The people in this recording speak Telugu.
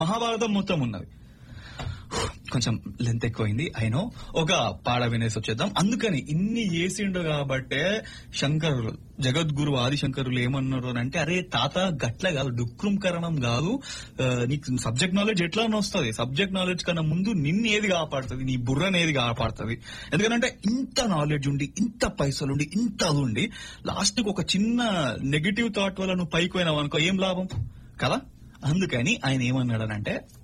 మహాభారతం మొత్తం ఉన్నది కొంచెం లెంత్ ఎక్కువైంది అయినో ఒక పాడ వినేసి వచ్చేద్దాం అందుకని ఇన్ని చేసిండు కాబట్టే శంకరులు జగద్గురు ఆదిశంకరులు ఏమన్నారు అని అంటే అరే తాత గట్ల కాదు డుక్రుంకరణం కాదు ఆ, నీకు సబ్జెక్ట్ నాలెడ్జ్ ఎట్లా వస్తుంది సబ్జెక్ట్ నాలెడ్జ్ కన్నా ముందు నిన్ను ఏది కాపాడుతుంది నీ బుర్రని ఏది కాపాడుతుంది ఎందుకంటే ఇంత నాలెడ్జ్ ఉండి ఇంత పైసలు ఉండి ఇంత అది ఉండి లాస్ట్ కి ఒక చిన్న నెగిటివ్ థాట్ వల్ల నువ్వు పైకి పోయినావు అనుకో ఏం లాభం కదా అందుకని ఆయన ఏమన్నాడనంటే